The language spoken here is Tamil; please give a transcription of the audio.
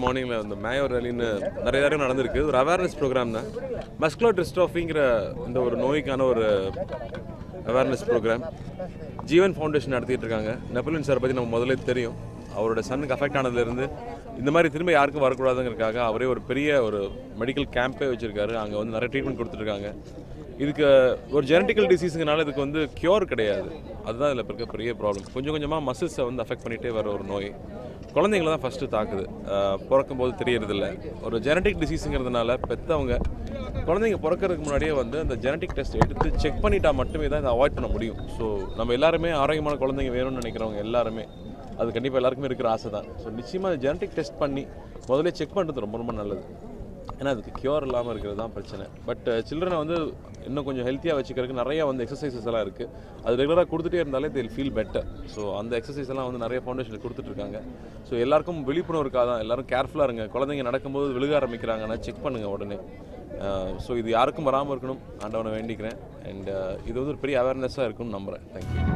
மார்னிங்கில் இந்த மேயோ ரேலின்னு நிறைய தடவை நடந்திருக்கு ஒரு அவேர்னஸ் ப்ரோக்ராம் தான் மஸ்குலர் டிஸ்ட்ராஃபிங்கிற இந்த ஒரு நோய்க்கான ஒரு அவேர்னஸ் ப்ரோக்ராம் ஜீவன் ஃபவுண்டேஷன் நடத்திட்டு இருக்காங்க நெப்பலியன் சார் பற்றி நம்ம முதல்ல தெரியும் அவரோட சன்னுக்கு அஃபெக்ட் ஆனதுலேருந்து இந்த மாதிரி திரும்ப யாருக்கும் வரக்கூடாதுங்கிறதுக்காக அவரே ஒரு பெரிய ஒரு மெடிக்கல் கேம்பே வச்சுருக்காரு அங்கே வந்து நிறைய ட்ரீட்மெண்ட் கொடுத்துருக்காங்க இதுக்கு ஒரு ஜெனட்டிக்கல் டிசீஸுங்கனால இதுக்கு வந்து க்யூர் கிடையாது அதுதான் இதில் இருக்க பெரிய ப்ராப்ளம் கொஞ்சம் கொஞ்சமாக மசில்ஸை வந்து அஃபெக்ட் பண்ணிகிட்டே வர ஒரு நோய் குழந்தைங்கள தான் ஃபஸ்ட்டு தாக்குது ஆஹ் பிறக்கும் போது தெரியறதில்ல ஒரு ஜெனட்டிக் டிசீஸுங்கிறதுனால பெற்றவங்க குழந்தைங்க பிறக்கறதுக்கு முன்னாடியே வந்து அந்த ஜெனட்டிக் டெஸ்ட் எடுத்து செக் பண்ணிட்டா மட்டுமே தான் இதை அவாய்ட் பண்ண முடியும் ஸோ நம்ம எல்லாருமே ஆரோக்கியமான குழந்தைங்க வேணும்னு நினைக்கிறவங்க எல்லாருமே அது கண்டிப்பாக எல்லாருக்குமே இருக்கிற ஆசை தான் ஸோ நிச்சயமாக ஜெனட்டிக் டெஸ்ட் பண்ணி முதல்ல செக் பண்ணுறது ரொம்ப ரொம்ப நல்லது ஏன்னா அதுக்கு க்யூர் இல்லாமல் இருக்கிறது தான் பிரச்சனை பட் சில்ட்ரனை வந்து இன்னும் கொஞ்சம் ஹெல்த்தியாக வச்சுக்கிறதுக்கு நிறைய வந்து எக்ஸசைசஸ் எல்லாம் இருக்குது அது ரெகுலராக கொடுத்துட்டே இருந்தாலே தில் ஃபீல் பெட்டர் ஸோ அந்த எக்ஸசைஸ் எல்லாம் வந்து நிறைய ஃபவுண்டேஷனில் கொடுத்துட்ருக்காங்க ஸோ எல்லாருக்கும் விழிப்புணர்வுக்காக தான் எல்லாரும் கேர்ஃபுல்லாக இருங்க குழந்தைங்க நடக்கும்போது விழுக ஆரம்பிக்கிறாங்கன்னா செக் பண்ணுங்கள் உடனே ஸோ இது யாருக்கும் வராமல் இருக்கணும் ஆண்டவனை வேண்டிக்கிறேன் அண்ட் இது வந்து ஒரு பெரிய அவேர்னஸாக இருக்கும்னு நம்புகிறேன் தேங்க்யூ